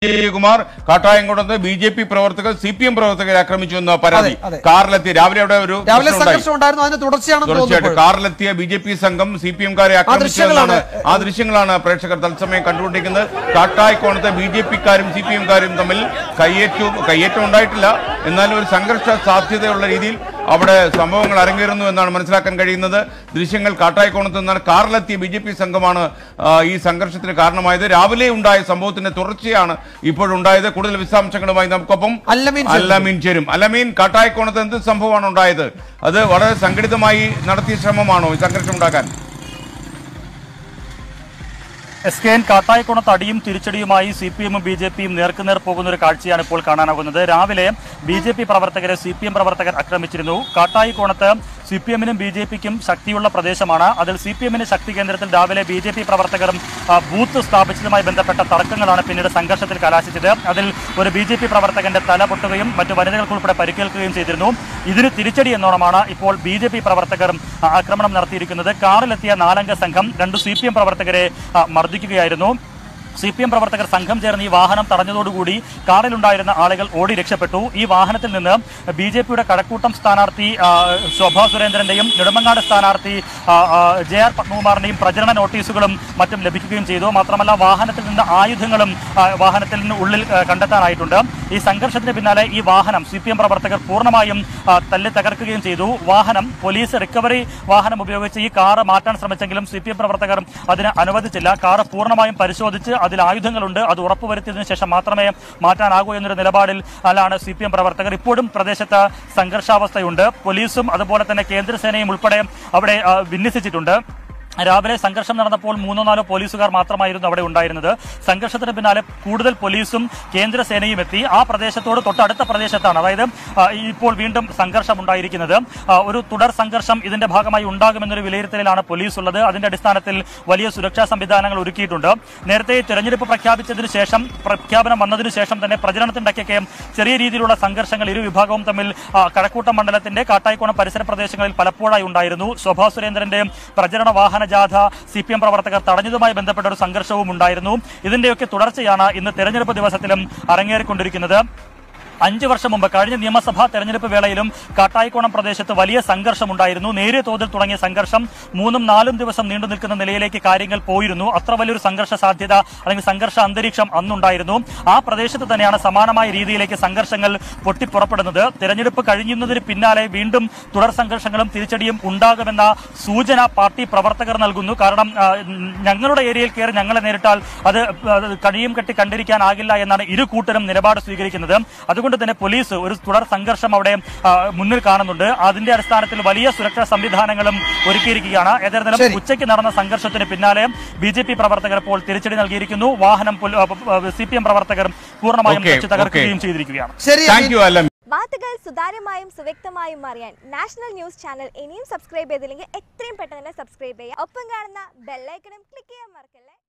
വിജയകുമാർ കാട്ടായംകുളത്ത് B J P പ്രവർത്തകർ C P M പ്രവർത്തകരെ ആക്രമിച്ചു എന്ന പരാതി അതെ, അതെ. കാറിലെത്തി രാവിലെ അവിടെ ഒരു രാവിലെ പ്രശ്നം ഉണ്ടായി. സംഘർഷം ഉണ്ടായിരുന്നു അതിന്റെ തുടർച്ചയാണെന്ന് തീർച്ചയായിട്ടും തോന്നുന്നു കാറിലെത്തിയ ബി ജെ പി സംഘം സി പി എംകാരെ ആക്രമിച്ചതെന്നാണ് ദൃശ്യങ്ങളാണ്. ആ ദൃശ്യങ്ങളാണ് പ്രേക്ഷകർ തത്സമയം കണ്ടുകൊണ്ടിരിക്കുന്നത് കാട്ടായിക്കോണത്തെ ബി ജെ പിക്കാരും സി പി എംകാരും തമ്മിൽ കയ്യേറ്റവും കയ്യേറ്റം ഉണ്ടായിട്ടില്ല എന്നാൽ ഒരു സംഘർഷ സാധ്യതയുള്ള രീതിയിൽ അവിടെ സംഭവങ്ങൾ അരങ്ങേറുന്നു എന്നാണ് മനസ്സിലാക്കാൻ കഴിയുന്നത് ദൃശ്യങ്ങൾ കാട്ടായിക്കോണത്ത് നിന്നാണ് കാറിലെത്തിയ ബി ജെ പി സംഘമാണ് ആ, ഈ സംഘർഷത്തിന് കാരണമായത് രാവിലെ ഉണ്ടായ സംഭവത്തിന്റെ തുടർച്ചയാണ് ഇപ്പോഴുണ്ടായത് കൂടുതൽ വിശദാംശങ്ങളുമായി നമുക്കൊപ്പം അല്ലമീൻ ചേരുന്നു. അല്ലമീൻ ചേരും അല്ലമീൻ കാട്ടായിക്കോണത്ത് എന്ത് സംഭവമാണ് ഉണ്ടായത് അത് വളരെ സംഘടിതമായി നടത്തിയ ശ്രമമാണോ ഈ സംഘർഷം ഉണ്ടാക്കാൻ എസ് കെ എൻ കാട്ടായിക്കുണത്ത് അടിയും തിരിച്ചടിയുമായി സി പി എമ്മും ബി ജെ പിയും നേർക്കുനേർ പോകുന്ന ഒരു കാഴ്ചയാണ് ഇപ്പോൾ കാണാനാകുന്നത് രാവിലെ ബി ജെ പി പ്രവർത്തകരെ സി പി എം പ്രവർത്തകർ ആക്രമിച്ചിരുന്നു കാട്ടായിക്കോണത്ത് സി പി എമ്മിനും ബി ജെ പിക്കും ശക്തിയുള്ള പ്രദേശമാണ് അതിൽ സി പി എമ്മിന്റെ ശക്തി കേന്ദ്രത്തിൽ രാവിലെ ബി ജെ പി പ്രവർത്തകരും ആ, ബൂത്ത് സ്ഥാപിച്ചതുമായി ബന്ധപ്പെട്ട തർക്കങ്ങളാണ് പിന്നീട് സംഘർഷത്തിൽ കലാശിച്ചത് അതിൽ ഒരു ബി ജെ പി പ്രവർത്തകന്റെ തല പൊട്ടുകയും മറ്റു വനിതകൾക്കുൾപ്പെടെ പരിക്കേൽക്കുകയും ചെയ്തിരുന്നു ഇതിന് തിരിച്ചടി എന്നോണമാണ് ഇപ്പോൾ ബി ജെ പി പ്രവർത്തകർ ആ, ആക്രമണം നടത്തിയിരിക്കുന്നത് കാറിലെത്തിയ നാലംഗ സംഘം രണ്ട് സി പി എം പ്രവർത്തകരെ ആ, മർദ്ദിക്കുകയായിരുന്നു സി പി എം പ്രവർത്തകർ സംഘം ചേർന്ന് ഈ വാഹനം തടഞ്ഞതോടുകൂടി കാറിലുണ്ടായിരുന്ന ആളുകൾ ഓടി രക്ഷപ്പെട്ടു ഈ വാഹനത്തിൽ നിന്ന് ബി ജെ പിയുടെ കഴക്കൂട്ടം സ്ഥാനാർത്ഥി ആ, ശോഭാ സുരേന്ദ്രന്റെയും നെടുമങ്ങാട് സ്ഥാനാർത്ഥി ആ, ആ, ജെ ആർ പത്മകുമാറിന്റെയും പ്രചരണ നോട്ടീസുകളും മറ്റും ലഭിക്കുകയും ചെയ്തു മാത്രമല്ല വാഹനത്തിൽ നിന്ന് ആയുധങ്ങളും ആ, വാഹനത്തിൽ നിന്ന് ഉള്ളിൽ ആ, കണ്ടെത്താനായിട്ടുണ്ട് ഈ സംഘർഷത്തിന് പിന്നാലെ ഈ വാഹനം സി പി എം പ്രവർത്തകർ പൂർണ്ണമായും ആ, തല്ലി തകർക്കുകയും ചെയ്തു വാഹനം പോലീസ് റിക്കവറി വാഹനം ഉപയോഗിച്ച് ഈ കാറ് മാറ്റാൻ ശ്രമിച്ചെങ്കിലും സി പി എം പ്രവർത്തകർ അതിന് അനുവദിച്ചില്ല കാറ് പൂർണ്ണമായും പരിശോധിച്ച് അതിൽ ആയുധങ്ങളുണ്ട് അത് ഉറപ്പുവരുത്തിയതിനു ശേഷം മാത്രമേ മാറ്റാനാകൂ എന്നൊരു നിലപാടിൽ അല്ലാണ് സി പി എം പ്രവർത്തകർ ഇപ്പോഴും പ്രദേശത്ത് സംഘർഷാവസ്ഥയുണ്ട് പോലീസും അതുപോലെ തന്നെ കേന്ദ്രസേനയും ഉൾപ്പെടെ അവിടെ ആ, വിന്യസിച്ചിട്ടുണ്ട് രാവിലെ സംഘർഷം നടന്നപ്പോൾ മൂന്നോ നാലോ പോലീസുകാർ മാത്രമായിരുന്നു അവിടെ ഉണ്ടായിരുന്നത് സംഘർഷത്തിന് പിന്നാലെ കൂടുതൽ പോലീസും കേന്ദ്രസേനയും എത്തി ആ പ്രദേശത്തോട് തൊട്ടടുത്ത പ്രദേശത്താണ് അതായത് ആ, ഇപ്പോൾ വീണ്ടും സംഘർഷം ഉണ്ടായിരിക്കുന്നത് ആ, ഒരു തുടർ സംഘർഷം ഇതിന്റെ ഭാഗമായി ഉണ്ടാകുമെന്നൊരു വിലയിരുത്തലിലാണ് പോലീസ് ഉള്ളത് അതിന്റെ അടിസ്ഥാനത്തിൽ വലിയ സുരക്ഷാ സംവിധാനങ്ങൾ ഒരുക്കിയിട്ടുണ്ട് നേരത്തെ തെരഞ്ഞെടുപ്പ് പ്രഖ്യാപിച്ചതിന് ശേഷം പ്രഖ്യാപനം വന്നതിനു ശേഷം തന്നെ പ്രചരണത്തിൻ്റെയൊക്കെ ചെറിയ രീതിയിലുള്ള സംഘർഷങ്ങൾ ഇരു വിഭാഗവും തമ്മിൽ ആ, കഴക്കൂട്ടം മണ്ഡലത്തിന്റെ കാട്ടായിക്കോണം പരിസര പ്രദേശങ്ങളിൽ പലപ്പോഴായി ഉണ്ടായിരുന്നു ശോഭാ സുരേന്ദ്രന്റെ പ്രചരണ വാഹന ജാഥ സി പി എം പ്രവർത്തകർ തടഞ്ഞതുമായി ബന്ധപ്പെട്ട ഒരു സംഘർഷവും ഉണ്ടായിരുന്നു ഇതിന്റെയൊക്കെ തുടർച്ചയാണ് ഇന്ന് തെരഞ്ഞെടുപ്പ് ദിവസത്തിലും അരങ്ങേറിക്കൊണ്ടിരിക്കുന്നത് അഞ്ച് വർഷം മുമ്പ് കഴിഞ്ഞ നിയമസഭാ തെരഞ്ഞെടുപ്പ് വേളയിലും കാട്ടായിക്കോണം പ്രദേശത്ത് വലിയ സംഘർഷമുണ്ടായിരുന്നു നേരിയ തോതിൽ തുടങ്ങിയ സംഘർഷം മൂന്നും നാലും ദിവസം നീണ്ടു നിൽക്കുന്ന നിലയിലേക്ക് കാര്യങ്ങൾ പോയിരുന്നു അത്ര വലിയൊരു സംഘർഷ സാധ്യത അല്ലെങ്കിൽ സംഘർഷ അന്തരീക്ഷം അന്നുണ്ടായിരുന്നു ആ പ്രദേശത്ത് തന്നെയാണ് സമാനമായ രീതിയിലേക്ക് സംഘർഷങ്ങൾ പൊട്ടിപ്പുറപ്പെടുന്നത് തെരഞ്ഞെടുപ്പ് കഴിയുന്നതിന് പിന്നാലെ വീണ്ടും തുടർ സംഘർഷങ്ങളും തിരിച്ചടിയും ഉണ്ടാകുമെന്ന സൂചന പാർട്ടി പ്രവർത്തകർ നൽകുന്നു കാരണം ആ, ഞങ്ങളുടെ ഏരിയയിൽ കയറി ഞങ്ങളെ നേരിട്ടാൽ അത് അത് കണിയും കെട്ടി കണ്ടിരിക്കാനാകില്ല എന്നാണ് ഇരു കൂട്ടരും നിലപാട് സ്വീകരിക്കുന്നത് അതുകൊണ്ട് തന്നെ പോലീസ് ഒരു തുടർ സംഘർഷം അവിടെ ആ, മുന്നിൽ കാണുന്നുണ്ട് അതിന്റെ അടിസ്ഥാനത്തിൽ വലിയ സുരക്ഷാ സംവിധാനങ്ങളും ഒരുക്കിയിരിക്കുകയാണ് ഏതായിരുന്നാലും ശരി. ഉച്ചയ്ക്ക് നടന്ന സംഘർഷത്തിന് പിന്നാലെ ബി ജെ പി പ്രവർത്തകർ ഇപ്പോൾ തിരിച്ചടി നൽകിയിരിക്കുന്നു വാഹനം സി പി എം പ്രവർത്തകർ പൂർണ്ണമായും Okay, വെച്ച് തകർക്കുകയും ചെയ്തിരിക്കുകയാണ് ശരി താങ്ക് യു അല്ലമീൻ വാർത്തകൾ സുതാര്യമായും സുവ്യക്തമായും അറിയാൻ നാഷണൽ ന്യൂസ് ചാനൽ ഇനിയും സബ്സ്ക്രൈബ് ചെയ്തില്ലെങ്കിൽ എത്രയും പെട്ടെന്ന് തന്നെ സബ്സ്ക്രൈബ് ചെയ്യുക ഒപ്പം കാണുന്ന ബെല്ലൈക്കണും ക്ലിക്ക് ചെയ്യാൻ മറക്കല്ലേ